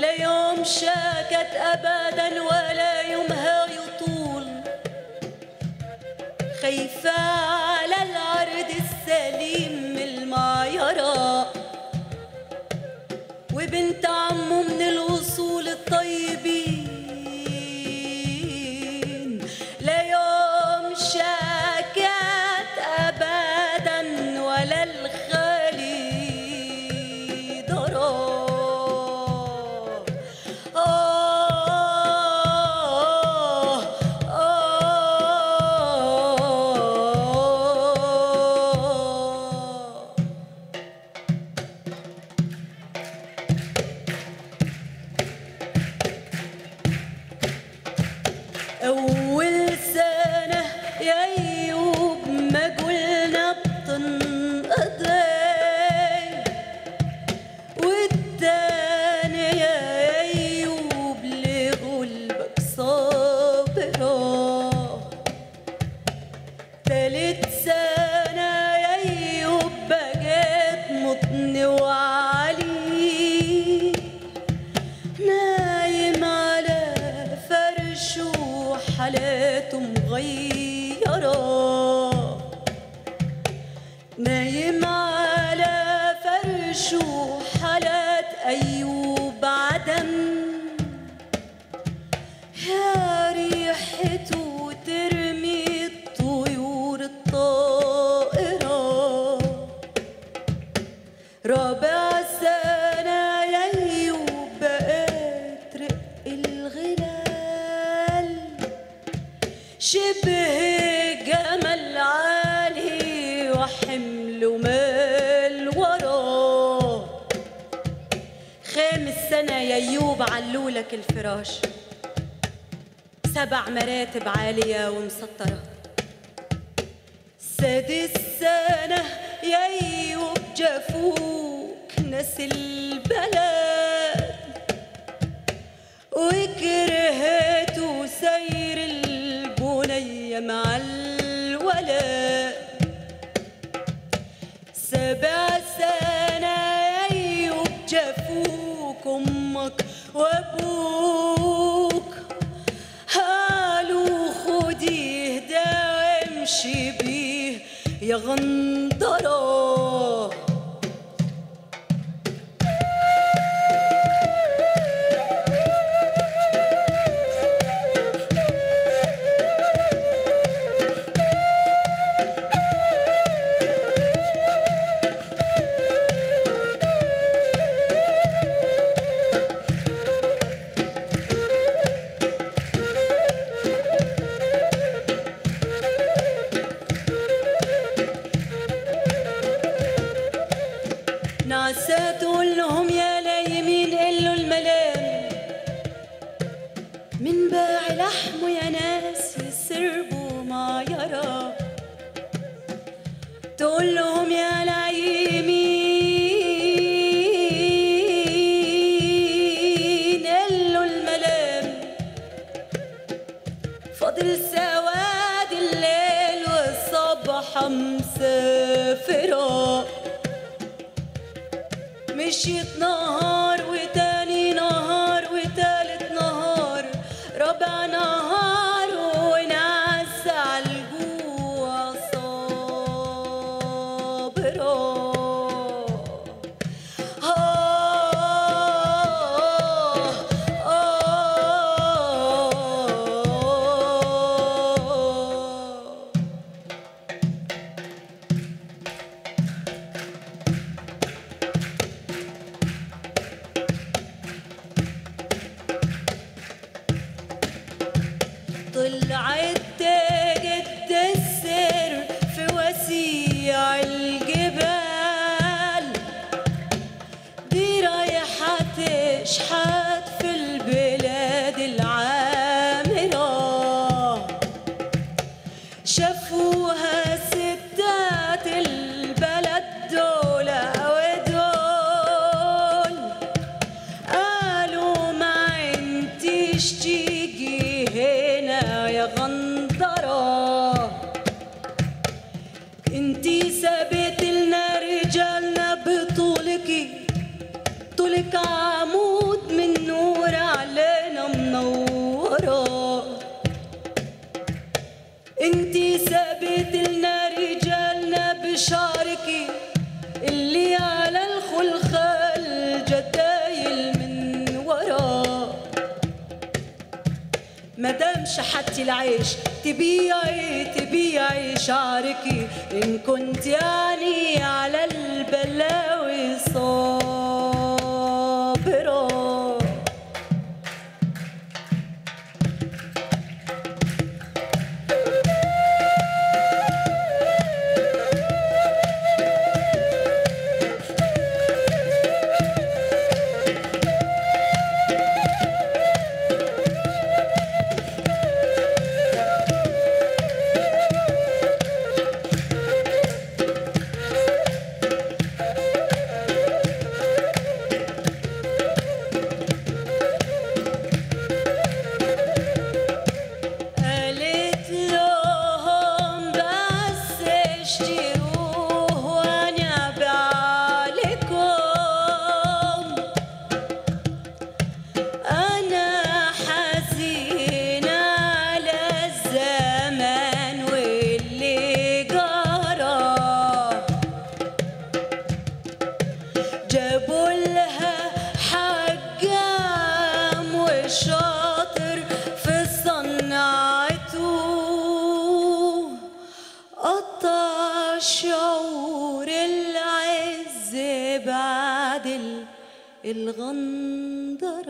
لا يوم شاكت أبدا ولا يومها يطول خايفة على العرض السليم من المعيرة وبنت عمه من الوصول الطيبين لا يوم شاكت أبدا ولا الخالي درى آه آه أول سنة يا أيوب ما قلنا بتنقضي والتانية يا أيوب لغلبك صابرة تالت سنة يا أيوب بقيت مطن وعلي نايم على فرش وحالاته مغيرة نايم على فرش وحالات أيوب عدم يا ريحته ترمي الطيور الطائرة رابع سنة يا أيوب بقيت رق الغلال شبه جمل عالي وحمله مال وراه خامس سنة يا أيوب علولك الفراش سبع مراتب عالية ومسطرة سادس سنة يا أيوب جافوك ناس البلد وكرهته سير البنية مع الولد سبع سنة يا أيوب جافوك أمك وأبوك قالوا خديه ده وامشي بيه يا غندرة نعسة تقول لهم يا لايمين قلوا الملام من باع لحمه يا ناس يسربوا معيرة تقول لهم يا لايمين قلوا الملام فاضل سواد الليل والصبح مسافرة مشيت نهار وتاني نهار وتالت نهار رابع نهار ونعس عالجوع صابرة آه آه طلعت جد السر في وسيع الجبال دي رايحة تشحت في البلاد العامرة شافوها ستات البلد دول ودول قالوا ما انتيش تيجي هنا يا غندرة انتي سابت لنا رجالنا بطولك طولك عمود من مدام شحتي العيش تبيعي تبيعي شعرك إن كنت يعني على البلاوي صابرة قالت لهم بس اشتروه وانا بعلكم انا حزينة على الزمن واللي جرى جابوا لها حجام وشاطر في صنعته قطع شعور العز بعد ال- الغندرة